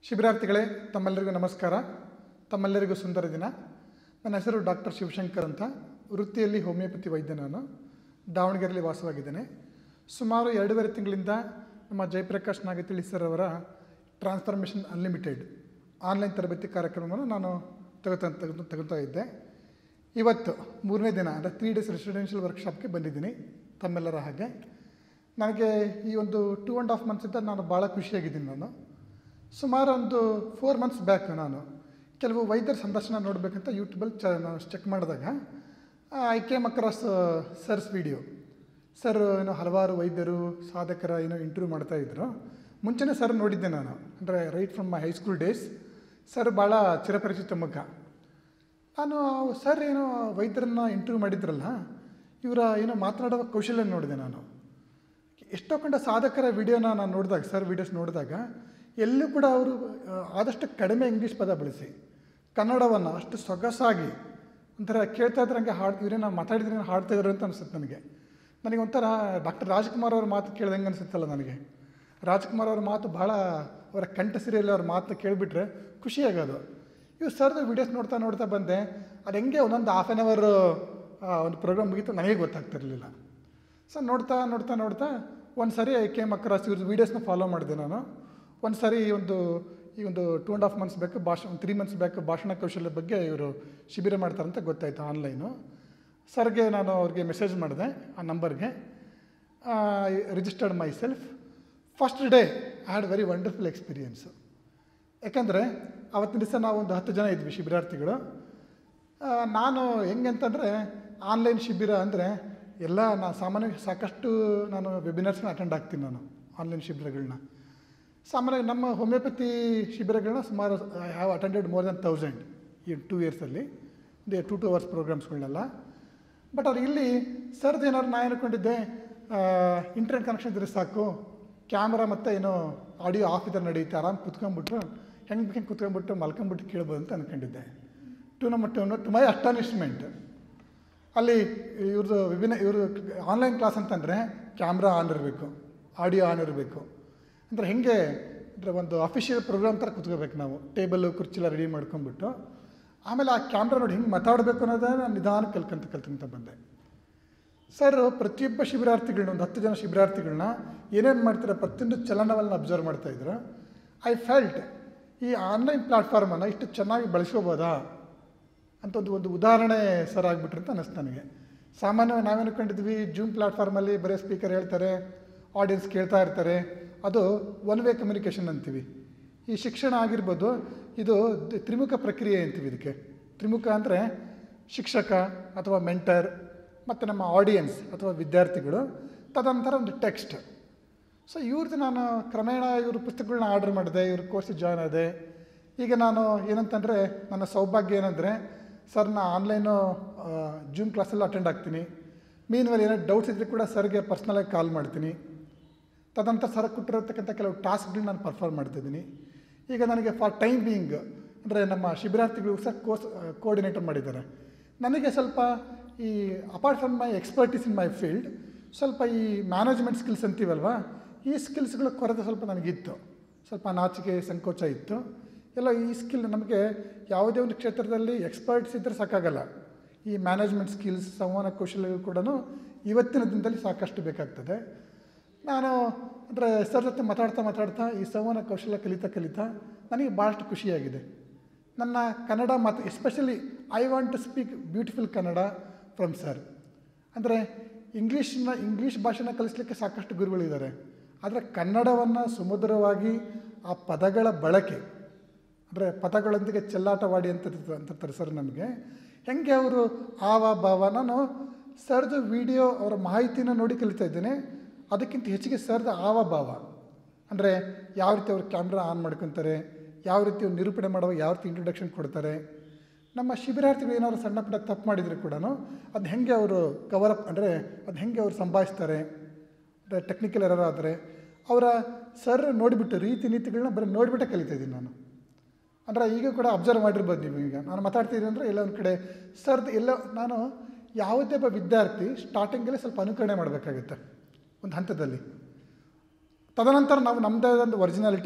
ಶಿಬಿರಾರ್ಥಿಗಳೇ ತಮ್ಮೆಲ್ಲರಿಗೂ ನಮಸ್ಕಾರ ತಮ್ಮೆಲ್ಲರಿಗೂ ಸುಂದರ ದಿನ ನನ್ನ ಹೆಸರು ಡಾಕ್ಟರ್ ಶಿವಶಂಕರ್ ಅಂತ ವೃತ್ತಿಯಲ್ಲಿ ಹೋಮಿಯೋಪತಿ ವೈದ್ಯ ನಾನು ದಾವಣಗೆರೆಯಲ್ಲಿ ವಾಸವಾಗಿದ್ದೇನೆ ಸುಮಾರು ಎರಡೂವರೆ ತಿಂಗಳಿಂದ ನಮ್ಮ ಜಯಪ್ರಕಾಶ್ ನಾಗತಿಳಿ ಸರ್ ಅವರ ಟ್ರಾನ್ಸ್ಫಾರ್ಮೇಷನ್ ಅನ್ಲಿಮಿಟೆಡ್ ಆನ್ಲೈನ್ ತರಬೇತಿ ಕಾರ್ಯಕ್ರಮವನ್ನು ನಾನು ತಗೋತಾ ತೆಗೆದು ತಗೋತಾ ಇದ್ದೆ ಇವತ್ತು ಮೂರನೇ ದಿನ ಅಂದರೆ ತ್ರೀ ಡೇಸ್ ರೆಸಿಡೆನ್ಷಿಯಲ್ ವರ್ಕ್ಶಾಪ್ಗೆ ಬಂದಿದ್ದೀನಿ ತಮ್ಮೆಲ್ಲರ ಹಾಗೆ ನನಗೆ ಈ ಒಂದು ಟೂ ಆ್ಯಂಡ್ ಹಾಫ್ ಮಂತ್ಸಿಂದ ನಾನು ಭಾಳ ಖುಷಿಯಾಗಿದ್ದೀನಿ ನಾನು ಸುಮಾರು ಒಂದು ಫೋರ್ ಮಂತ್ಸ್ ಬ್ಯಾಕ್ ನಾನು ಕೆಲವು ವೈದ್ಯರ ಸಂದರ್ಶನ ನೋಡಬೇಕಂತ ಯೂಟ್ಯೂಬಲ್ಲಿ ಚ ನಾನು ಚೆಕ್ ಮಾಡಿದಾಗ I came across sir's video sir ಏನೋ ಹಲವಾರು ವೈದ್ಯರು ಸಾಧಕರ ಏನೋ ಇಂಟರ್ವ್ಯೂ ಮಾಡ್ತಾಯಿದ್ರು ಮುಂಚೆನೇ ಸರ್ ನೋಡಿದ್ದೆ ನಾನು ಅಂದರೆ right from my high school days sir ಭಾಳ ಚಿರಪರಿಚಿತ ಮುಖ ನಾನು ಸರ್ ಏನೋ ವೈದ್ಯರನ್ನ ಇಂಟರ್ವ್ಯೂ ಮಾಡಿದ್ರಲ್ಲ ಇವರ ಏನೋ ಮಾತನಾಡುವ ಕೌಶಲ್ಯ ನೋಡಿದೆ ನಾನು ಎಷ್ಟೋ ಕಂಡ ಸಾಧಕರ ವಿಡಿಯೋನ ನಾನು ನೋಡಿದಾಗ ಸರ್ ವಿಡಿಯೋಸ್ ನೋಡಿದಾಗ ಎಲ್ಲೂ ಕೂಡ ಅವರು ಆ, ಆದಷ್ಟು ಕಡಿಮೆ ಇಂಗ್ಲೀಷ್ ಪದ ಬಳಸಿ ಕನ್ನಡವನ್ನು ಅಷ್ಟು ಸೊಗಸಾಗಿ ಒಂಥರ ಕೇಳ್ತಾ ಇದ್ರೆ ಹಂಗೆ ಹಾಡು ಇವರೇನೋ ಮಾತಾಡಿದ್ರೆ ಹಾಡ್ತಾ ಇದ್ರು ಅಂತ ಅನಿಸುತ್ತೆ ನನಗೆ ನನಗೆ ಒಂಥರ ಡಾಕ್ಟರ್ ರಾಜ್ಕುಮಾರ್ ಅವ್ರ ಮಾತು ಕೇಳ್ದಂಗೆ ಅನಿಸುತ್ತಲ್ಲ ನನಗೆ ರಾಜ್ಕುಮಾರ್ ಅವ್ರ ಮಾತು ಭಾಳ ಅವರ ಕಂಠ ಸಿರಿಯಲ್ಲಿ ಅವ್ರ ಮಾತು ಕೇಳಿಬಿಟ್ರೆ ಖುಷಿಯಾಗೋದು ಇವು ಸರ್ದು ವಿಡಿಯೋಸ್ ನೋಡ್ತಾ ನೋಡ್ತಾ ಬಂದೆ ಅದು ಹೆಂಗೆ ಒಂದೊಂದು ಹಾಫ್ ಆನ್ ಅವರ್ ಒಂದು ಪ್ರೋಗ್ರಾಮ್ ಮುಗೀತು ನನಗೆ ಗೊತ್ತಾಗ್ತಿರಲಿಲ್ಲ ಸೊ ನೋಡ್ತಾ ನೋಡ್ತಾ ನೋಡ್ತಾ ಒಂದು ಸರಿ ಐ ಕೇಮ್ ಅಕ್ರಾಸ್ ಇವ್ರದ್ದು ವೀಡಿಯೋಸ್ನ ಫಾಲೋ ಮಾಡಿದೆ ನಾನು ಒಂದು ಸರಿ ಈ ಒಂದು ಈ ಒಂದು ಟೂ ಆ್ಯಂಡ್ ಹಾಫ್ ಮಂತ್ಸ್ ಬೇಕು ಭಾಷಣ ತ್ರೀ ಮಂತ್ಸ್ ಬೇಕು ಭಾಷಣ ಕೌಶಲ್ಯ ಬಗ್ಗೆ ಇವರು ಶಿಬಿರ ಮಾಡ್ತಾರಂತ ಗೊತ್ತಾಯಿತು ಆನ್ಲೈನು ಸರ್ಗೆ ನಾನು ಅವ್ರಿಗೆ ಮೆಸೇಜ್ ಮಾಡಿದೆ ಆ ನಂಬರ್ಗೆ registered myself first day I had very wonderful experience ಯಾಕಂದರೆ ಅವತ್ತಿನ ದಿವಸ ನಾವು ಒಂದು ಹತ್ತು ಜನ ಇದ್ವಿ ಶಿಬಿರಾರ್ಥಿಗಳು ಆ, ನಾನು ಹೆಂಗೆ ಅಂತಂದರೆ ಆನ್ಲೈನ್ ಶಿಬಿರ ಅಂದರೆ ಎಲ್ಲ ನಾ ಸಾಮಾನ್ಯವಾಗಿ ಸಾಕಷ್ಟು ನಾನು ವೆಬಿನಾರ್ಸ್ನ ಅಟೆಂಡ್ ಆಗ್ತೀನಿ ನಾನು ಆನ್ಲೈನ್ ಶಿಬಿರಗಳನ್ನ ಸಾಮಾನ್ಯವಾಗಿ ನಮ್ಮ ಹೋಮಿಯೋಪತಿ ಶಿಬಿರಗಳನ್ನ ಸುಮಾರು I have attended more than thousand ಈ ಟೂ ಇಯರ್ಸಲ್ಲಿ ದೇ ಟೂ ಟು ಅವರ್ಸ್ ಪ್ರೋಗ್ರಾಮ್ಸ್ಗಳನ್ನೆಲ್ಲ ಬಟ್ ಅವ್ರು ಇಲ್ಲಿ ಸರ್ದು ಏನಾದ್ರು ನಾನು ಅನ್ಕೊಂಡಿದ್ದೆ ಇಂಟರ್ನೆಟ್ ಕನೆಕ್ಷನ್ ಇದ್ರೆ ಸಾಕು ಕ್ಯಾಮ್ರಾ ಮತ್ತು ಏನೋ ಆಡಿಯೋ ಆಫ್ ಇದ್ರೆ ನಡೆಯುತ್ತೆ ಆರಾಮ್ ಕುತ್ಕೊಂಡ್ಬಿಟ್ರು ಹೆಂಗೆ ಹೆಂಗೆ ಕುತ್ಕೊಂಡ್ಬಿಟ್ಟು ಮಲ್ಕೊಂಡ್ಬಿಟ್ಟು ಕೇಳ್ಬೋದು ಅಂತ ಅಂದ್ಕೊಂಡಿದ್ದೆ ಟು ನಮ್ಮ ಟು ಟು ಮೈ ಅಸ್ಟಾನಿಶ್ಮೆಂಟ್ ಅಲ್ಲಿ ಇವ್ರದ್ದು ವಿಭಿನ್ನ ಇವರು ಆನ್ಲೈನ್ ಕ್ಲಾಸ್ ಅಂತಂದರೆ ಕ್ಯಾಮ್ರಾ ಆನ್ ಇರಬೇಕು ಆಡಿಯೋ ಆನ್ ಇರಬೇಕು ಅಂದರೆ ಹೆಂಗೆ ಅಂದರೆ ಒಂದು ಅಫಿಷಿಯಲ್ ಪ್ರೋಗ್ರಾಮ್ ಥರ ಕುತ್ಕೋಬೇಕು ನಾವು ಟೇಬಲ್ಲು ಕುರ್ಚಿಲ್ಲ ರೆಡಿ ಮಾಡ್ಕೊಂಡ್ಬಿಟ್ಟು ಆಮೇಲೆ ಆ ಕ್ಯಾಮ್ರಾ ನೋಡಿ ಹಿಂಗೆ ಮಾತಾಡಬೇಕು ಅನ್ನೋದನ್ನ ನಾನು ನಿಧಾನ ಕಲ್ಕಂತ ಕಲ್ಕಂತ ಬಂದೆ ಸರ್ ಪ್ರತಿಯೊಬ್ಬ ಶಿಬಿರಾರ್ಥಿಗಳನ್ನ ಒಂದು ಹತ್ತು ಜನ ಶಿಬಿರಾರ್ಥಿಗಳನ್ನ ಏನೇನು ಮಾಡ್ತಾರೆ ಪ್ರತಿಯೊಂದು ಚಲನವಲನ ಅಬ್ಸರ್ವ್ ಮಾಡ್ತಾಯಿದ್ರು ಐ ಫೆಲ್ಟ್ ಈ ಆನ್ಲೈನ್ ಪ್ಲ್ಯಾಟ್ಫಾರ್ಮನ್ನು ಇಷ್ಟು ಚೆನ್ನಾಗಿ ಬಳಸ್ಕೋಬೋದಾ ಅಂತ ಒಂದು ಒಂದು ಉದಾಹರಣೆ ಸರ್ ಆಗಿಬಿಟ್ರು ಅಂತ ಅನ್ನಿಸ್ತು ನನಗೆ ಸಾಮಾನ್ಯವಾಗಿ ನಾವೇನು ಕಂಡಿದ್ವಿ ಜೂಮ್ ಪ್ಲ್ಯಾಟ್ಫಾರ್ಮಲ್ಲಿ ಬರೀ ಸ್ಪೀಕರ್ ಹೇಳ್ತಾರೆ ಆಡಿಯನ್ಸ್ ಕೇಳ್ತಾ ಇರ್ತಾರೆ ಅದು ಒನ್ ವೇ ಕಮ್ಯುನಿಕೇಷನ್ ಅಂತೀವಿ ಈ ಶಿಕ್ಷಣ ಆಗಿರ್ಬೋದು ಇದು ದ್- ತ್ರಿಮುಖ ಪ್ರಕ್ರಿಯೆ ಅಂತೀವಿ ಇದಕ್ಕೆ ತ್ರಿಮುಖ ಅಂದರೆ ಶಿಕ್ಷಕ ಅಥವಾ ಮೆಂಟರ್ ಮತ್ತು ನಮ್ಮ ಆಡಿಯನ್ಸ್ ಅಥವಾ ವಿದ್ಯಾರ್ಥಿಗಳು ತದನಂತರ ಒಂದು ಟೆಕ್ಸ್ಟ್ ಸೊ ಇವ್ರದ್ದು ನಾನು ಕ್ರಮೇಣ ಇವ್ರ ಪುಸ್ತಕಗಳನ್ನ ಆರ್ಡರ್ ಮಾಡಿದೆ ಇವ್ರ ಕೋರ್ಸಿಗೆ ಜಾಯ್ನ್ ಆದೆ ಈಗ ನಾನು ಏನಂತಂದರೆ ನನ್ನ ಸೌಭಾಗ್ಯ ಏನಂದರೆ ಸರ್ ನಾ ಆನ್ಲೈನು ಜೂಮ್ ಕ್ಲಾಸಲ್ಲಿ ಅಟೆಂಡ್ ಆಗ್ತೀನಿ ಮೀನ್ ಮೇಲೆ ಏನೋ ಡೌಟ್ಸ್ ಇದ್ದರೆ ಕೂಡ ಸರ್ಗೆ ಪರ್ಸ್ನಲಾಗಿ ಕಾಲ್ ಮಾಡ್ತೀನಿ ತದನಂತರ ಸರ್ ಕೊಟ್ಟಿರತಕ್ಕಂಥ ಕೆಲವು ಟಾಸ್ಕ್ಗಳನ್ನ ನಾನು ಪರ್ಫಾರ್ಮ್ ಮಾಡ್ತಿದ್ದೀನಿ ಈಗ ನನಗೆ ಫಾರ್ ಟೈಮ್ ಬೀಯಿಂಗ್ ಅಂದರೆ ನಮ್ಮ ಶಿಬಿರಾರ್ಥಿಗಳು ಸಹ ಕೋರ್ಸ್ ಕೋಆರ್ಡಿನೇಟರ್ ಮಾಡಿದ್ದಾರೆ ನನಗೆ ಸ್ವಲ್ಪ ಈ apart from my expertise in my field ಸ್ವಲ್ಪ ಈ ಮ್ಯಾನೇಜ್ಮೆಂಟ್ ಸ್ಕಿಲ್ಸ್ ಅಂತೀವಲ್ವ ಈ ಸ್ಕಿಲ್ಸ್ಗಳ ಕೊರತೆ ಸ್ವಲ್ಪ ನನಗಿತ್ತು ಸ್ವಲ್ಪ ನಾಚಿಕೆ ಸಂಕೋಚ ಇತ್ತು ಎಲ್ಲ ಈ ಸ್ಕಿಲ್ ನಮಗೆ ಯಾವುದೇ ಒಂದು ಕ್ಷೇತ್ರದಲ್ಲಿ ಎಕ್ಸ್ಪರ್ಟ್ಸ್ ಇದ್ದರೆ ಸಾಕಾಗಲ್ಲ ಈ ಮ್ಯಾನೇಜ್ಮೆಂಟ್ ಸ್ಕಿಲ್ಸ್ ಸಂವಹನ ಕೌಶಲ್ಯಗಳು ಕೂಡ ಇವತ್ತಿನ ದಿನದಲ್ಲಿ ಸಾಕಷ್ಟು ಬೇಕಾಗ್ತದೆ ನಾನು ಅಂದರೆ ಸರ್ ಜೊತೆ ಮಾತಾಡ್ತಾ ಮಾತಾಡ್ತಾ ಈ ಸಂವಹನ ಕೌಶಲ್ಯ ಕಲಿತಾ ಕಲಿತಾ ನನಗೆ ಭಾಳಷ್ಟು ಖುಷಿಯಾಗಿದೆ ನನ್ನ ಕನ್ನಡ ಮಾತು especially I want to speak beautiful Kannada from sir ಅಂದರೆ ಇಂಗ್ಲೀಷ್ನ ಇಂಗ್ಲೀಷ್ ಭಾಷೆನ ಕಲಿಸ್ಲಿಕ್ಕೆ ಸಾಕಷ್ಟು ಗುರುಗಳಿದ್ದಾರೆ ಆದರೆ ಕನ್ನಡವನ್ನು ಸುಮಧುರವಾಗಿ ಆ ಪದಗಳ ಬಳಕೆ ಅಂದರೆ ಪದಗಳೊಂದಿಗೆ ಚೆಲ್ಲಾಟವಾಡಿ ಅಂತ ಇರ್ತದೆ- ಅಂತಿರ್ತಾರೆ ಸರ್ ನಮಗೆ ಹೆಂಗೆ ಅವರು ಆವ ಭಾವ ನಾನು ಸರ್ದು ವಿಡಿಯೋ ಅವರ ಮಾಹಿತಿನ ನೋಡಿ ಕಲಿತಾ ಇದ್ದೇನೆ ಅದಕ್ಕಿಂತ ಹೆಚ್ಚಿಗೆ ಸರ್ದು ಆವ ಭಾವ ಅಂದರೆ ಯಾವ ರೀತಿ ಅವ್ರು ಕ್ಯಾಮ್ರಾ ಆನ್ ಮಾಡ್ಕೊತಾರೆ ಯಾವ ರೀತಿ ಅವ್ರು ನಿರೂಪಣೆ ಮಾಡುವಾಗ ಯಾವ ರೀತಿ ಇಂಟ್ರೊಡಕ್ಷನ್ ಕೊಡ್ತಾರೆ ನಮ್ಮ ಶಿಬಿರಾರ್ಥಿಗಳು ಏನಾದ್ರು ಸಣ್ಣ ಪುಟ್ಟ ತಪ್ಪು ಮಾಡಿದರೆ ಕೂಡ ಅದು ಹೆಂಗೆ ಅವರು ಕವರಪ್ ಅಂದರೆ ಅದು ಹೆಂಗೆ ಅವ್ರು ಸಂಭಾಳಿಸ್ತಾರೆ ಅಂದರೆ ಟೆಕ್ನಿಕಲ್ ಎರರ್ ಆದರೆ ಅವರ ಸರ್ ನೋಡಿಬಿಟ್ಟು ರೀತಿ ನೀತಿಗಳನ್ನ ಬರೀ ನೋಡಿಬಿಟ್ಟೆ ಕಲಿತಾ ಇದ್ದೀನಿ ನಾನು ಅಂದರೆ ಈಗ ಕೂಡ ಅಬ್ಸರ್ವ್ ಮಾಡಿರ್ಬೋದು ನೀವು ಈಗ ನಾನು ಮಾತಾಡ್ತಿದ್ದೀನಿ ಅಂದರೆ ಎಲ್ಲ ಒಂದು ಕಡೆ ಸರ್ದು ಎಲ್ಲ ನಾನು ಯಾವುದೇ ಒಬ್ಬ ವಿದ್ಯಾರ್ಥಿ ಸ್ಟಾರ್ಟಿಂಗಲ್ಲೇ ಸ್ವಲ್ಪ ಅನುಕರಣೆ ಮಾಡಬೇಕಾಗುತ್ತೆ ಒಂದು ಹಂತದಲ್ಲಿ ತದನಂತರ ನಾವು ನಮ್ಮದೇ ಒಂದು ಒರಿಜಿನಾಲಿಟಿ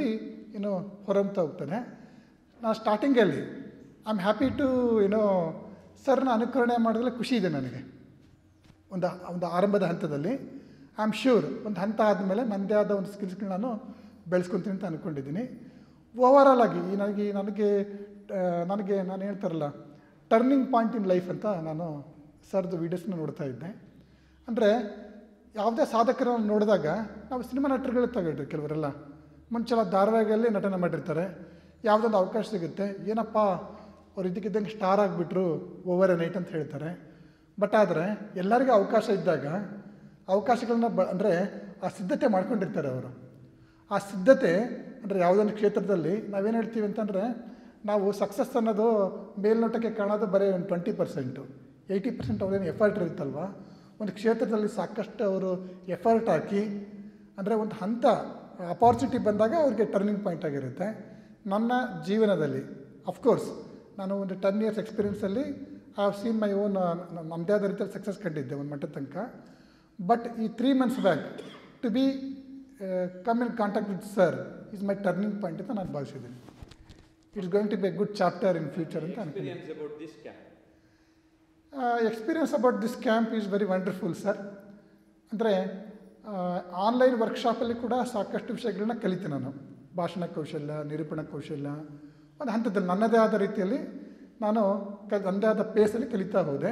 ಏನೋ ಹೊರಮ್ತಾ ಹೋಗ್ತಾನೆ ನಾನು ಸ್ಟಾರ್ಟಿಂಗಲ್ಲಿ ಐ ಆಮ್ ಹ್ಯಾಪಿ ಟು ಏನೋ ಸರ್ನ ಅನುಕರಣೆ ಮಾಡಿದ್ರೆ ಖುಷಿ ಇದೆ ನನಗೆ ಒಂದು ಒಂದು ಆರಂಭದ ಹಂತದಲ್ಲಿ ಐ ಆಮ್ ಶ್ಯೂರ್ ಒಂದು ಹಂತ ಆದಮೇಲೆ ನನ್ನದೇ ಆದ ಒಂದು ಸ್ಕಿಲ್ಸ್ಗಳು ನಾನು ಬೆಳೆಸ್ಕೊತೀನಿ ಅಂತ ಅಂದ್ಕೊಂಡಿದ್ದೀನಿ ಓವರಾಲ್ ಆಗಿ ಈ ನನಗೆ ಈ ನನಗೆ ಆ, ನನಗೆ ನಾನು ಹೇಳ್ತಾರಲ್ಲ ಟರ್ನಿಂಗ್ ಪಾಯಿಂಟ್ ಇನ್ ಲೈಫ್ ಅಂತ ನಾನು ಸರ್ದು ವೀಡಿಯೋಸ್ನ ನೋಡ್ತಾ ಇದ್ದೆ ಅಂದರೆ ಯಾವುದೇ ಸಾಧಕರನ್ನು ನೋಡಿದಾಗ ನಾವು ಸಿನಿಮಾ ನಟರುಗಳು ತಗೊಳ್ರಿ ಕೆಲವರೆಲ್ಲ ಮುಂಚೆಲ್ಲ ಧಾರಾವಾಹಿಯಲ್ಲಿ ನಟನೆ ಮಾಡಿರ್ತಾರೆ ಯಾವುದೊಂದು ಅವಕಾಶ ಸಿಗುತ್ತೆ ಏನಪ್ಪ ಅವ್ರು ಇದಕ್ಕಿದ್ದಂಗೆ ಸ್ಟಾರ್ ಆಗಿಬಿಟ್ರು ಓವರ್ ಎ ನೈಟ್ ಅಂತ ಹೇಳ್ತಾರೆ ಬಟ್ ಆದರೆ ಎಲ್ಲರಿಗೂ ಅವಕಾಶ ಇದ್ದಾಗ ಅವಕಾಶಗಳನ್ನ ಬ ಅಂದರೆ ಆ ಸಿದ್ಧತೆ ಮಾಡ್ಕೊಂಡಿರ್ತಾರೆ ಅವರು ಆ ಸಿದ್ಧತೆ ಅಂದರೆ ಯಾವುದೊಂದು ಕ್ಷೇತ್ರದಲ್ಲಿ ನಾವೇನು ಹೇಳ್ತೀವಿ ಅಂತಂದರೆ ನಾವು ಸಕ್ಸಸ್ ಅನ್ನೋದು ಮೇಲ್ನೋಟಕ್ಕೆ ಕಾಣೋದು ಬರೀ ಒಂದು ಟ್ವೆಂಟಿ ಪರ್ಸೆಂಟು ಏಯ್ಟಿ ಪರ್ಸೆಂಟ್ ಅವ್ರೇನು ಎಫರ್ಟ್ ಇರುತ್ತಲ್ವ ಒಂದು ಕ್ಷೇತ್ರದಲ್ಲಿ ಸಾಕಷ್ಟು ಅವರು ಎಫರ್ಟ್ ಹಾಕಿ ಅಂದರೆ ಒಂದು ಹಂತ ಅಪಾರ್ಚುನಿಟಿ ಬಂದಾಗ ಅವ್ರಿಗೆ ಟರ್ನಿಂಗ್ ಪಾಯಿಂಟ್ ಆಗಿರುತ್ತೆ ನನ್ನ ಜೀವನದಲ್ಲಿ ಅಫ್ಕೋರ್ಸ್ ನಾನು ಒಂದು ಟೆನ್ ಇಯರ್ಸ್ ಎಕ್ಸ್ಪೀರಿಯನ್ಸಲ್ಲಿ I have seen my own ನಮ್ಮದೇ ಆದ ರೀತಿಯಲ್ಲಿ ಸಕ್ಸಸ್ ಕಂಡಿದ್ದೆ ಒಂದು ಮಟ್ಟದ ತನಕ ಬಟ್ ಈ three months back to become in contact with sir is my turning point ಅಂತ ನಾನು ಭಾವಿಸಿದ್ದೀನಿ it's going to be a good chapter in future ಅಂತ ಅನ್ಕೊಂಡು experience about this camp. Experience about this camp is very wonderful sir ಅಂದರೆ online ವರ್ಕ್ಶಾಪಲ್ಲಿ ಕೂಡ ಸಾಕಷ್ಟು ವಿಷಯಗಳನ್ನ ಕಲಿತೆ ನಾನು ಭಾಷಣ ಕೌಶಲ್ಯ ನಿರೂಪಣಾ ಕೌಶಲ್ಯ ಒಂದು ಹಂತದಲ್ಲಿ ನನ್ನದೇ ಆದ ರೀತಿಯಲ್ಲಿ ನಾನು ಕ ನನ್ನದೇ ಆದ ಪೇಸಲ್ಲಿ ಕಲಿತಾ ಹೋದೆ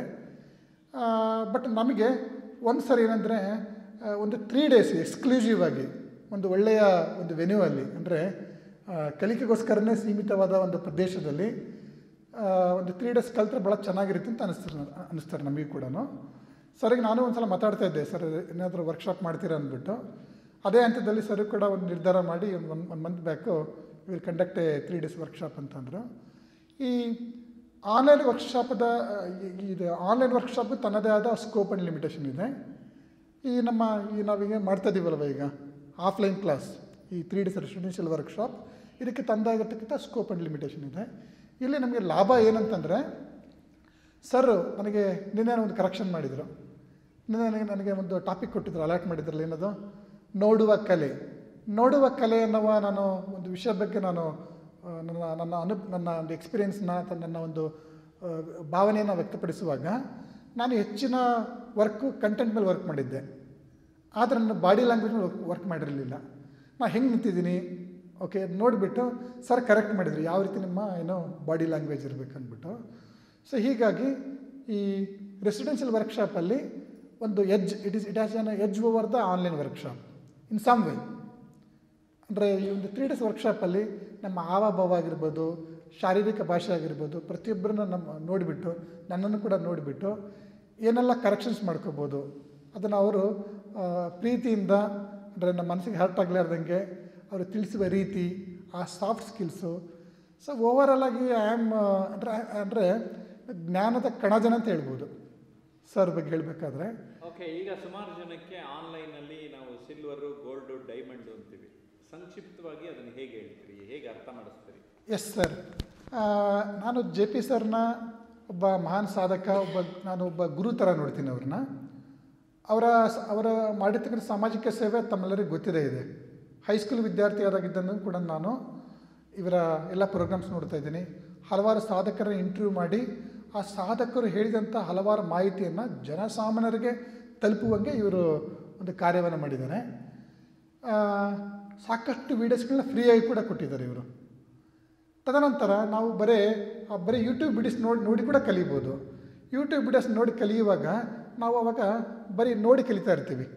ಬಟ್ ನಮಗೆ ಒಂದು ಸರಿ ಏನಂದರೆ ಒಂದು ತ್ರೀ ಡೇಸ್ ಎಕ್ಸ್ಕ್ಲೂಸಿವ್ ಆಗಿ ಒಂದು ಒಳ್ಳೆಯ ಒಂದು ವೆನ್ಯೂ ಅಲ್ಲಿ ಅಂದರೆ ಕಲಿಕೆಗೋಸ್ಕರನೇ ಸೀಮಿತವಾದ ಒಂದು ಪ್ರದೇಶದಲ್ಲಿ ಆ, ಒಂದು ತ್ರೀ ಡೇಸ್ ಕಲ್ತ್ರೆ ಭಾಳ ಚೆನ್ನಾಗಿರುತ್ತೆ ಅಂತ ಅನಿಸ್ತಾರೆ ಅನ್ನಿಸ್ತಾರೆ ನಮಗೆ ಕೂಡ ಸರಿಗೆ ನಾನು ಒಂದು ಸಲ ಮಾತಾಡ್ತಾ ಇದ್ದೆ ಸರ್ ಏನಾದರೂ ವರ್ಕ್ಶಾಪ್ ಮಾಡ್ತೀರಾ ಅಂದ್ಬಿಟ್ಟು ಅದೇ ಹಂತದಲ್ಲಿ ಸರ್ ಕೂಡ ಒಂದು ನಿರ್ಧಾರ ಮಾಡಿ ಒಂದು one one month back will conduct a three days workshop ಅಂತಂದರು ಈ ಆನ್ಲೈನ್ ವರ್ಕ್ಶಾಪದ ಇದು ಆನ್ಲೈನ್ ವರ್ಕ್ಶಾಪ್ ತನ್ನದೇ ಆದ ಸ್ಕೋಪ್ ಆ್ಯಂಡ್ ಲಿಮಿಟೇಷನ್ ಇದೆ ಈ ನಮ್ಮ ಈ ನಾವೀಗ ಮಾಡ್ತಾ ಇದ್ದೀವಲ್ವ ಈಗ ಆಫ್ಲೈನ್ ಕ್ಲಾಸ್ ಈ ತ್ರೀ ಡೇಸ್ ರೆಸಿಡೆನ್ಷಿಯಲ್ ವರ್ಕ್ಶಾಪ್ ಇದಕ್ಕೆ ತಂದಾಗಿರ್ತಕ್ಕಂಥ ಸ್ಕೋಪ್ ಆ್ಯಂಡ್ ಲಿಮಿಟೇಷನ್ ಇದೆ ಇಲ್ಲಿ ನಮಗೆ ಲಾಭ ಏನಂತಂದರೆ ಸರ್ ನನಗೆ ನಿನ್ನೆ ಒಂದು ಕರೆಕ್ಷನ್ ಮಾಡಿದರು ನಿನ್ನೆ ನನಗೆ ನನಗೆ ಒಂದು ಟಾಪಿಕ್ ಕೊಟ್ಟಿದ್ರು ಅಲರ್ಟ್ ಮಾಡಿದ್ರಲ್ಲ ಏನದು ನೋಡುವ ಕಲೆ ನೋಡುವ ಕಲೆ ಅನ್ನುವ ನಾನು ಒಂದು ವಿಷಯ ಬಗ್ಗೆ ನಾನು ಆ, ನನ್ನ ನನ್ನ ಅನು ನನ್ನ ಒಂದು ಎಕ್ಸ್ಪೀರಿಯೆನ್ಸ್ನ ಅಥವಾ ನನ್ನ ಒಂದು ಆ, ಭಾವನೆಯನ್ನು ವ್ಯಕ್ತಪಡಿಸುವಾಗ ನಾನು ಹೆಚ್ಚಿನ ವರ್ಕು ಕಂಟೆಂಟ್ ಮೇಲೆ ವರ್ಕ್ ಮಾಡಿದ್ದೆ ಆದರೆ ನನ್ನ ಬಾಡಿ ಲ್ಯಾಂಗ್ವೇಜ್ ಮೇಲೆ ವರ್ಕ್ ಮಾಡಿರಲಿಲ್ಲ ನಾನು ಹೆಂಗೆ ನಿಂತಿದ್ದೀನಿ ಓಕೆ ನೋಡಿಬಿಟ್ಟು ಸರ್ ಕರೆಕ್ಟ್ ಮಾಡಿದ್ರು ಯಾವ ರೀತಿ ನಿಮ್ಮ ಏನೋ ಬಾಡಿ ಲ್ಯಾಂಗ್ವೇಜ್ ಇರಬೇಕು ಅಂದ್ಬಿಟ್ಟು ಸೊ ಹೀಗಾಗಿ ಈ ರೆಸಿಡೆನ್ಷಿಯಲ್ ವರ್ಕ್ಶಾಪಲ್ಲಿ ಒಂದು as it is it has an edge over the online workshop in some way ಅಂದರೆ ಈ ಒಂದು ತ್ರೀ ಡೇಸ್ ವರ್ಕ್ಶಾಪಲ್ಲಿ ನಮ್ಮ ಹಾವಭಾವ ಆಗಿರ್ಬೋದು ಶಾರೀರಿಕ ಭಾಷೆ ಆಗಿರ್ಬೋದು ಪ್ರತಿಯೊಬ್ಬರನ್ನ ನಮ್ಮ ನೋಡಿಬಿಟ್ಟು ನನ್ನನ್ನು ಕೂಡ ನೋಡಿಬಿಟ್ಟು ಏನೆಲ್ಲ ಕರೆಕ್ಷನ್ಸ್ ಮಾಡ್ಕೋಬೋದು ಅದನ್ನು ಅವರು ಆ, ಪ್ರೀತಿಯಿಂದ ಅಂದರೆ ನಮ್ಮ ಮನಸ್ಸಿಗೆ ಹರ್ಟ್ ಆಗಲಾರ್ದಂಗೆ ಅವರು ತಿಳಿಸುವ ರೀತಿ ಆ ಸಾಫ್ಟ್ ಸ್ಕಿಲ್ಸು ಸೊ ಓವರಾಲ್ ಆಗಿ ಐ ಆಮ್ ಅಂದರೆ ಅಂದರೆ ಜ್ಞಾನದ ಕಣಜನ ಅಂತ ಹೇಳ್ಬೋದು ಸರ್ ಬಗ್ಗೆ ಹೇಳಬೇಕಾದ್ರೆ ಓಕೆ ಈಗ ಸುಮಾರು ಜನಕ್ಕೆ ಆನ್ಲೈನಲ್ಲಿ ನಾವು ಸಿಲ್ವರು ಗೋಲ್ಡು ಡೈಮಂಡು ಅಂತೀವಿ ಸಂಕ್ಷಿಪ್ತವಾಗಿ ಅದನ್ನು ಹೇಗೆ ಹೇಳ್ತೀರಿ ಹೇಗೆ ಅರ್ಥ ಮಾಡಿಸ್ತೀರಿ ಎಸ್ ಸರ್ ನಾನು ಜೆ ಪಿ ಸರ್ನ ಒಬ್ಬ ಮಹಾನ್ ಸಾಧಕ ಒಬ್ಬ ನಾನು ಒಬ್ಬ ಗುರು ಥರ ನೋಡ್ತೀನಿ ಅವ್ರನ್ನ ಅವರ ಅವರ ಮಾಡಿರ್ತಕ್ಕಂಥ ಸಾಮಾಜಿಕ ಸೇವೆ ತಮ್ಮೆಲ್ಲರಿಗೂ ಗೊತ್ತಿದೆ ಇದೆ ಹೈಸ್ಕೂಲ್ ವಿದ್ಯಾರ್ಥಿಯಾದಾಗಿದ್ದಂದು ಕೂಡ ನಾನು ಇವರ ಎಲ್ಲ ಪ್ರೋಗ್ರಾಮ್ಸ್ ನೋಡ್ತಾ ಇದ್ದೀನಿ ಹಲವಾರು ಸಾಧಕರ ಇಂಟರ್ವ್ಯೂ ಮಾಡಿ ಆ ಸಾಧಕರು ಹೇಳಿದಂಥ ಹಲವಾರು ಮಾಹಿತಿಯನ್ನು ಜನಸಾಮಾನ್ಯರಿಗೆ ತಲುಪುವಂಗೆ ಇವರು ಒಂದು ಕಾರ್ಯವನ್ನು ಮಾಡಿದ್ದಾರೆ ಆ, ಸಾಕಷ್ಟು ವೀಡಿಯೋಸ್ಗಳನ್ನ ಫ್ರೀಯಾಗಿ ಕೂಡ ಕೊಟ್ಟಿದ್ದಾರೆ ಇವರು ತದನಂತರ ನಾವು ಬರೀ ಆ ಬರೀ ಯೂಟ್ಯೂಬ್ ವಿಡಿಯೋಸ್ ನೋಡಿ ನೋಡಿ ಕೂಡ ಕಲಿಬೋದು ಯೂಟ್ಯೂಬ್ ವಿಡಿಯೋಸ್ ನೋಡಿ ಕಲಿಯುವಾಗ ನಾವು ಅವಾಗ ಬರೀ ನೋಡಿ ಕಲಿತಾ ಇರ್ತೀವಿ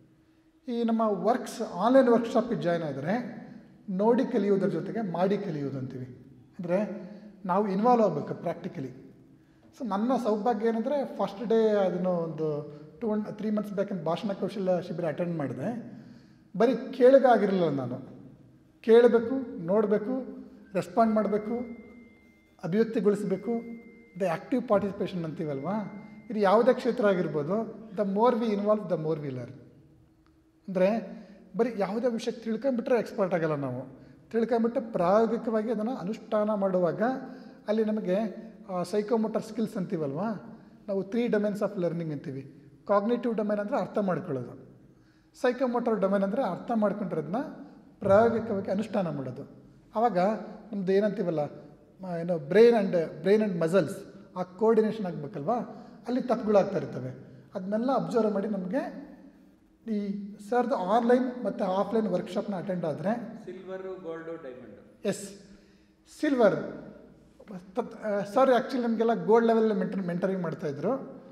ಈ ನಮ್ಮ ವರ್ಕ್ಸ್ ಆನ್ಲೈನ್ ವರ್ಕ್ಶಾಪಿಗೆ ಜಾಯ್ನ್ ಆದರೆ ನೋಡಿ ಕಲಿಯೋದ್ರ ಜೊತೆಗೆ ಮಾಡಿ ಕಲಿಯೋದು ಅಂತೀವಿ ಅಂದರೆ ನಾವು ಇನ್ವಾಲ್ವ್ ಆಗಬೇಕು ಪ್ರಾಕ್ಟಿಕಲಿ ಸೊ ನನ್ನ ಸೌಭಾಗ್ಯ ಏನಂದರೆ ಫಸ್ಟ್ ಡೇ ಅದನ್ನು ಒಂದು ಟು ಒನ್ ತ್ರೀ ಮಂತ್ಸ್ ಬ್ಯಾಕಿನ ಭಾಷಣ ಕೌಶಲ್ಯ ಶಿಬಿರ ಅಟೆಂಡ್ ಮಾಡಿದೆ ಬರೀ ಕೇಳಗ ಆಗಿರಲಿಲ್ಲ ನಾನು ಕೇಳಬೇಕು ನೋಡಬೇಕು ರೆಸ್ಪಾಂಡ್ ಮಾಡಬೇಕು ಅಭಿವ್ಯಕ್ತಿಗೊಳಿಸಬೇಕು ದ ಆ್ಯಕ್ಟಿವ್ ಪಾರ್ಟಿಸಿಪೇಷನ್ ಅಂತೀವಲ್ವಾ ಇದು ಯಾವುದೇ ಕ್ಷೇತ್ರ ಆಗಿರ್ಬೋದು the more we involve the more we learn ಅಂದರೆ ಬರೀ ಯಾವುದೇ ವಿಷಯ ತಿಳ್ಕೊಂಬಿಟ್ರೆ ಎಕ್ಸ್ಪರ್ಟ್ ಆಗಲ್ಲ ನಾವು ತಿಳ್ಕೊಂಬಿಟ್ಟು ಪ್ರಾಯೋಗಿಕವಾಗಿ ಅದನ್ನು ಅನುಷ್ಠಾನ ಮಾಡುವಾಗ ಅಲ್ಲಿ ನಮಗೆ ಸೈಕೋಮೋಟರ್ ಸ್ಕಿಲ್ಸ್ ಅಂತೀವಲ್ವಾ ನಾವು ತ್ರೀ ಡೊಮೇನ್ಸ್ ಆಫ್ ಲರ್ನಿಂಗ್ ಅಂತೀವಿ ಕಾಗ್ನೇಟಿವ್ ಡೊಮೇನ್ ಅಂದರೆ ಅರ್ಥ ಮಾಡ್ಕೊಳ್ಳೋದು ಸೈಕೋಮೋಟರ್ ಡೊಮೇನ್ ಅಂದರೆ ಅರ್ಥ ಮಾಡ್ಕೊಂಡಿರೋದನ್ನ ಪ್ರಾಯೋಗಿಕವಾಗಿ ಅನುಷ್ಠಾನ ಮಾಡೋದು ಆವಾಗ ನಮ್ಮದು ಏನಂತೀವಲ್ಲ ಮ- ಏನು brain and brain and muscles ಆ ಕೋರ್ಡಿನೇಷನ್ ಆಗಬೇಕಲ್ವಾ ಅಲ್ಲಿ ತಪ್ಪುಗಳಾಗ್ತಾ ಇರ್ತವೆ ಅದನ್ನೆಲ್ಲ ಅಬ್ಸರ್ವ್ ಮಾಡಿ ನಮಗೆ ಈ ಸರ್ದು ಆನ್ಲೈನ್ ಮತ್ತು ಆಫ್ಲೈನ್ ವರ್ಕ್ಶಾಪ್ನ ಅಟೆಂಡ್ ಆದರೆ silver gold diamond yes silver sir actually ನಮಗೆಲ್ಲ ಗೋಲ್ಡ್ ಲೆವೆಲ್ ಮೆಂಟರ್ ಮೆಂಟರಿಂಗ್ ಮಾಡ್ತಾಯಿದ್ರು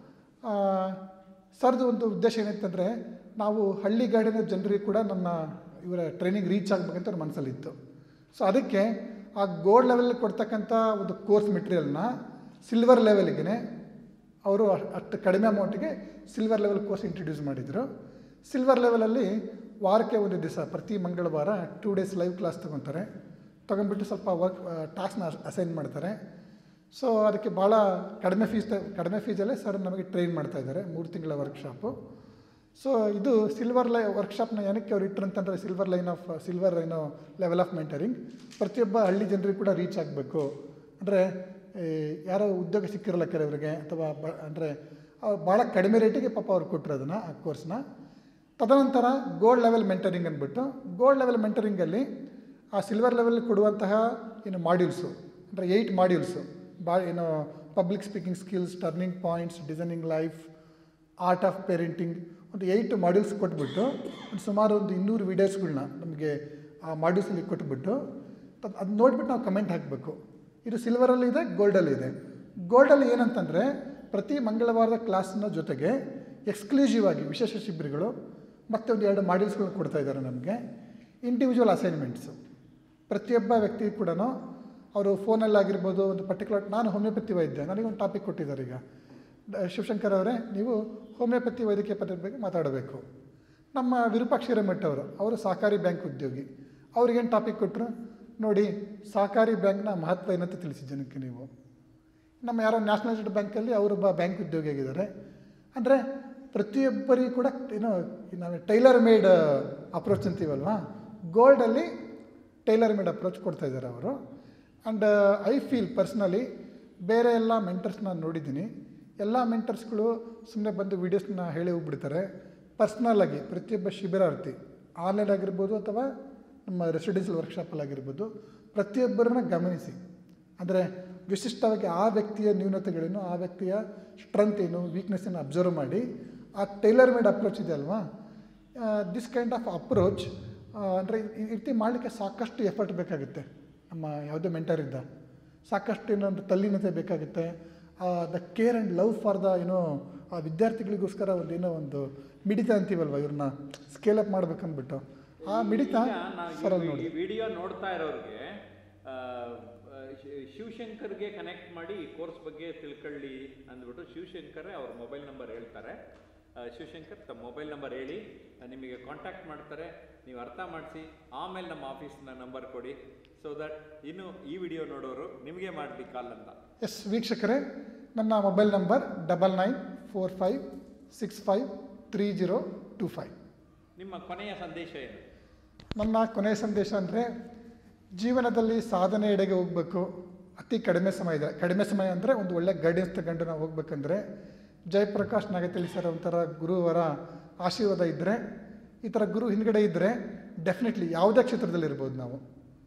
ಸರ್ದು ಒಂದು ಉದ್ದೇಶ ಏನಿತ್ತಂದರೆ ನಾವು ಹಳ್ಳಿಗಾಡಿನ ಜನರಿಗೆ ಕೂಡ ನಮ್ಮ ಇವರ ಟ್ರೈನಿಂಗ್ ರೀಚ್ ಆಗಬೇಕಂತ ಅವ್ರ ಮನಸ್ಸಲ್ಲಿತ್ತು ಸೊ ಅದಕ್ಕೆ ಆ ಗೋಲ್ಡ್ ಲೆವೆಲ್ ಕೊಡ್ತಕ್ಕಂಥ ಒಂದು ಕೋರ್ಸ್ ಮೆಟೀರಿಯಲ್ನ ಸಿಲ್ವರ್ ಲೆವೆಲ್ಗೆ ಅವರು ಅಷ್ಟ್- ಅಷ್ಟು ಕಡಿಮೆ ಅಮೌಂಟಿಗೆ ಸಿಲ್ವರ್ ಲೆವೆಲ್ ಕೋರ್ಸ್ ಇಂಟ್ರಡ್ಯೂಸ್ ಮಾಡಿದರು ಸಿಲ್ವರ್ ಲೆವೆಲಲ್ಲಿ ವಾರಕ್ಕೆ ಒಂದು ದಿವಸ ಪ್ರತಿ ಮಂಗಳವಾರ ಟೂ ಡೇಸ್ ಲೈವ್ ಕ್ಲಾಸ್ ತೊಗೊತಾರೆ ತೊಗೊಂಡ್ಬಿಟ್ಟು ಸ್ವಲ್ಪ ವರ್ಕ್ ಟಾಸ್ಕ್ನ ಅಸೈನ್ ಮಾಡ್ತಾರೆ ಸೊ ಅದಕ್ಕೆ ಭಾಳ ಕಡಿಮೆ ಫೀಸ್ ಕಡಿಮೆ ಫೀಸಲ್ಲೇ ಸರ್ ನಮಗೆ ಟ್ರೈನ್ ಮಾಡ್ತಾ ಇದ್ದಾರೆ ಮೂರು ತಿಂಗಳ ವರ್ಕ್ಶಾಪು ಸೊ ಇದು ಸಿಲ್ವರ್ ಲೈ ವರ್ಕ್ಶಾಪ್ನ ಏನಕ್ಕೆ ಅವ್ರು ಇಟ್ಟರು ಅಂತಂದರೆ ಸಿಲ್ವರ್ ಲೈನ್ ಆಫ್ ಸಿಲ್ವರ್ ಏನೋ ಲೆವೆಲ್ ಆಫ್ ಮೆಂಟರಿಂಗ್ ಪ್ರತಿಯೊಬ್ಬ ಹಳ್ಳಿ ಜನರಿಗೆ ಕೂಡ ರೀಚ್ ಆಗಬೇಕು ಅಂದರೆ ಯಾರೋ ಉದ್ಯೋಗ ಸಿಕ್ಕಿರಲ್ಲ ಕೆಲವರಿಗೆ ಅಥವಾ ಬ ಅಂದರೆ ಭಾಳ ಕಡಿಮೆ ರೇಟಿಗೆ ಪಾಪ ಅವ್ರು ಕೊಟ್ಟರು ಅದನ್ನು ಆ ಕೋರ್ಸ್ನ ತದನಂತರ ಗೋಲ್ಡ್ ಲೆವೆಲ್ ಮೆಂಟರಿಂಗ್ ಅಂದ್ಬಿಟ್ಟು ಗೋಲ್ಡ್ ಲೆವೆಲ್ ಮೆಂಟರಿಂಗಲ್ಲಿ ಆ ಸಿಲ್ವರ್ ಲೆವೆಲ್ ಕೊಡುವಂತಹ ಏನು ಮಾಡ್ಯೂಲ್ಸು ಅಂದರೆ ಏಯ್ಟ್ ಮಾಡ್ಯೂಲ್ಸು ಬಾ ಏನು public speaking skills turning points designing life art of parenting ಒಂದು ಏಯ್ಟ್ ಮಾಡ್ಯೂಲ್ಸ್ ಕೊಟ್ಬಿಟ್ಟು ಒಂದು ಸುಮಾರು ಒಂದು ಇನ್ನೂರು ವೀಡಿಯೋಸ್ಗಳನ್ನ ನಮಗೆ ಆ ಮಾಡ್ಯೂಲ್ಸಲ್ಲಿ ಕೊಟ್ಬಿಟ್ಟು ಅದು ನೋಡಿಬಿಟ್ಟು ನಾವು ಕಮೆಂಟ್ ಹಾಕಬೇಕು ಇದು ಸಿಲ್ವರಲ್ಲಿ ಇದೆ ಗೋಲ್ಡಲ್ಲಿ ಇದೆ ಗೋಲ್ಡಲ್ಲಿ ಏನಂತಂದರೆ ಪ್ರತಿ ಮಂಗಳವಾರದ ಕ್ಲಾಸ್ನ ಜೊತೆಗೆ ಎಕ್ಸ್ಕ್ಲೂಸಿವ್ ಆಗಿ ವಿಶೇಷ ಶಿಬಿರಗಳು ಮತ್ತು ಒಂದು ಎರಡು ಮಾಡ್ಯೂಲ್ಸ್ಗಳನ್ನ ಕೊಡ್ತಾ ಇದ್ದಾರೆ ನಮಗೆ ಇಂಡಿವಿಜುವಲ್ ಅಸೈನ್ಮೆಂಟ್ಸು ಪ್ರತಿಯೊಬ್ಬ ವ್ಯಕ್ತಿ ಕೂಡ ಅವರು ಫೋನಲ್ಲಾಗಿರ್ಬೋದು ಒಂದು ಪರ್ಟಿಕ್ಯುಲರ್ ನಾನು ಹೋಮಿಯೋಪತಿ ವೈದ್ಯ ನನಗೆ ಒಂದು ಟಾಪಿಕ್ ಕೊಟ್ಟಿದ್ದಾರೆ ಈಗ ಡ- ಶಿವಶಂಕರ್ ಅವರೇ ನೀವು ಹೋಮಿಯೋಪತಿ ವೈದ್ಯಕೀಯ ಪದ್ಧತಿ ಬಗ್ಗೆ ಮಾತಾಡಬೇಕು ನಮ್ಮ ವಿರೂಪಾಕ್ಷ ಹಿರೇಮಠ ಅವರು ಅವರು ಸಹಕಾರಿ ಬ್ಯಾಂಕ್ ಉದ್ಯೋಗಿ ಅವ್ರಿಗೇನು ಟಾಪಿಕ್ ಕೊಟ್ಟರು ನೋಡಿ ಸಹಕಾರಿ ಬ್ಯಾಂಕ್ನ ಮಹತ್ವ ಏನಂತ ತಿಳಿಸಿ ಜನಕ್ಕೆ ನೀವು ನಮ್ಮ ಯಾರೋ ನ್ಯಾಷನಲೈಸ್ಡ್ ಬ್ಯಾಂಕಲ್ಲಿ ಅವರೊಬ್ಬ ಬ್ಯಾಂಕ್ ಉದ್ಯೋಗಿ ಆಗಿದ್ದಾರೆ ಅಂದರೆ ಪ್ರತಿಯೊಬ್ಬರಿಗೂ ಕೂಡ ಏನೋ ನಾವು ಟೈಲರ್ ಮೇಡ್ ಅಪ್ರೋಚ್ ಅಂತೀವಲ್ವಾ ಗೋಲ್ಡಲ್ಲಿ ಟೈಲರ್ ಮೇಡ್ ಅಪ್ರೋಚ್ ಕೊಡ್ತಾ ಇದ್ದಾರೆ ಅವರು ಆ್ಯಂಡ್ ಐ ಫೀಲ್ ಪರ್ಸ್ನಲಿ ಬೇರೆ ಎಲ್ಲ ಮೆಂಟರ್ಸ್ನ ನೋಡಿದ್ದೀನಿ ಎಲ್ಲ ಮೆಂಟರ್ಸ್ಗಳು ಸುಮ್ಮನೆ ಬಂದು ವೀಡಿಯೋಸ್ನ ಹೇಳಿ ಹೋಗ್ಬಿಡ್ತಾರೆ ಪರ್ಸ್ನಲ್ಲಾಗಿ ಪ್ರತಿಯೊಬ್ಬ ಶಿಬಿರಾರ್ಥಿ ಆನ್ಲೈನ್ ಆಗಿರ್ಬೋದು ಅಥವಾ ನಮ್ಮ ರೆಸಿಡೆನ್ಷಿಯಲ್ ವರ್ಕ್ಶಾಪಲ್ಲಿ ಆಗಿರ್ಬೋದು ಪ್ರತಿಯೊಬ್ಬರನ್ನ ಗಮನಿಸಿ ಅಂದರೆ ವಿಶಿಷ್ಟವಾಗಿ ಆ ವ್ಯಕ್ತಿಯ ನ್ಯೂನತೆಗಳೇನು ಆ ವ್ಯಕ್ತಿಯ ಸ್ಟ್ರೆಂತ್ ಏನು ವೀಕ್ನೆಸ್ಸನ್ನು ಅಬ್ಸರ್ವ್ ಮಾಡಿ ಆ ಟೈಲರ್ ಮೇಡ್ ಅಪ್ರೋಚ್ ಇದೆ ಅಲ್ವಾ ದಿಸ್ ಕೈಂಡ್ ಆಫ್ ಅಪ್ರೋಚ್ ಅಂದರೆ ಈ ರೀತಿ ಮಾಡಲಿಕ್ಕೆ ಸಾಕಷ್ಟು ಎಫರ್ಟ್ ಬೇಕಾಗುತ್ತೆ ನಮ್ಮ ಯಾವುದೇ ಮೆಂಟರ್ ಇದ್ದ ಸಾಕಷ್ಟು ಏನೊಂದು ತಲ್ಲೀನತೆ ಬೇಕಾಗುತ್ತೆ the care and love for the ಏನೋ ಆ ವಿದ್ಯಾರ್ಥಿಗಳಿಗೋಸ್ಕರ ಒಂದು ಏನೋ ಒಂದು ಮಿಡಿತ ಅಂತೀವಲ್ವ ಇವ್ರನ್ನ ಸ್ಕೇಲ್ ಅಪ್ ಮಾಡ್ಬೇಕಂದ್ಬಿಟ್ಟು ಆ ಮಿಡಿತ ಈಗ ನಾವು ಸರಲ್ಲಿ ಈ- ನೋಡಿ ಈ ವಿಡಿಯೋ ನೋಡ್ತಾ ಇರೋರಿಗೆ ಆ, ಆ, ಶಿ- ಶಿವಶಂಕರ್ಗೆ ಕನೆಕ್ಟ್ ಮಾಡಿ ಈ ಕೋರ್ಸ್ ಬಗ್ಗೆ ತಿಳ್ಕೊಳ್ಳಿ ಅಂದ್ಬಿಟ್ಟು ಶಿವಶಂಕರೇ ಅವ್ರ ಮೊಬೈಲ್ ನಂಬರ್ ಹೇಳ್ತಾರೆ ಆ, ಶಿವಶಂಕರ್ ತಮ್ಮ ಮೊಬೈಲ್ ನಂಬರ್ ಹೇಳಿ ಆ, ನಿಮಗೆ ಕಾಂಟ್ಯಾಕ್ಟ್ ಮಾಡ್ತಾರೆ ನೀವು ಅರ್ಥ ಮಾಡಿಸಿ ಆಮೇಲೆ ನಮ್ಮ ಆಫೀಸ್ನ ನಂಬರ್ ಕೊಡಿ ಸೊ ದಟ್ ಇನ್ನು ಈ ವಿಡಿಯೋ ನೋಡೋರು ನಿಮಗೆ ಮಾಡಲಿ ಕಾಲ್ ಅಂತ ಎಸ್ ವೀಕ್ಷಕರೇ ನನ್ನ mobile number double nine four five six five three zero two five ನಿಮ್ಮ ಕೊನೆಯ ಸಂದೇಶ ಏನು ನನ್ನ ಕೊನೆಯ ಸಂದೇಶ ಅಂದರೆ ಜೀವನದಲ್ಲಿ ಸಾಧನೆ ಎಡೆಗೆ ಹೋಗಬೇಕು ಅತಿ ಕಡಿಮೆ ಸಮಯ ಇದೆ ಕಡಿಮೆ ಸಮಯ ಅಂದರೆ ಒಂದು ಒಳ್ಳೆ ಗೈಡೆನ್ಸ್ ತಗೊಂಡು ನಾವು ಹೋಗ್ಬೇಕಂದ್ರೆ ಜಯಪ್ರಕಾಶ್ ನಾಗತಿಳಿ ಸರ್ ಒಂಥರ ಗುರುವರ ಆಶೀರ್ವಾದ ಇದ್ದರೆ ಈ ಥರ ಗುರು ಹಿಂದ್ಗಡೆ ಇದ್ದರೆ ಡೆಫಿನೆಟ್ಲಿ ಯಾವುದೇ ಕ್ಷೇತ್ರದಲ್ಲಿರ್ಬೋದು ನಾವು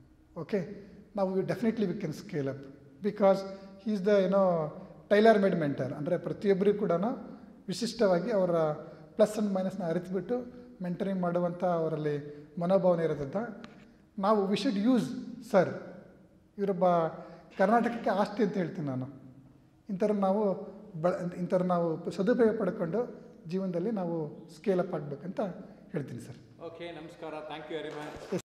ಓಕೆ ನಾವು definitely we can scale up because is the ಏನೋ ಟೈಲರ್ ಮೇಡ್ ಮೆಂಟರ್ ಅಂದರೆ ಪ್ರತಿಯೊಬ್ಬರಿಗೂ ಕೂಡ ವಿಶಿಷ್ಟವಾಗಿ ಅವರ ಪ್ಲಸ್ ಆ್ಯಂಡ್ ಮೈನಸ್ನ ಅರಿತುಬಿಟ್ಟು ಮೆಂಟರಿಂಗ್ ಮಾಡುವಂಥ ಅವರಲ್ಲಿ ಮನೋಭಾವನೆ ಇರೋದ್ರಿಂದ ನಾವು ವಿ ಶುಡ್ ಯೂಸ್ ಸರ್ ಇವರೊಬ್ಬ ಕರ್ನಾಟಕಕ್ಕೆ ಆಸ್ತಿ ಅಂತ ಹೇಳ್ತೀನಿ ನಾನು ಇಂಥವ್ರ ನಾವು ಬ ಇಂಥವ್ರ ನಾವು ಸದುಪಯೋಗ ಪಡ್ಕೊಂಡು ಜೀವನದಲ್ಲಿ ನಾವು ಸ್ಕೇಲ್ ಅಪ್ ಆಗಬೇಕಂತ ಹೇಳ್ತೀನಿ ಸರ್ ಓಕೆ ನಮಸ್ಕಾರ ಥ್ಯಾಂಕ್ ಯು ವೆರಿ ಮಚ್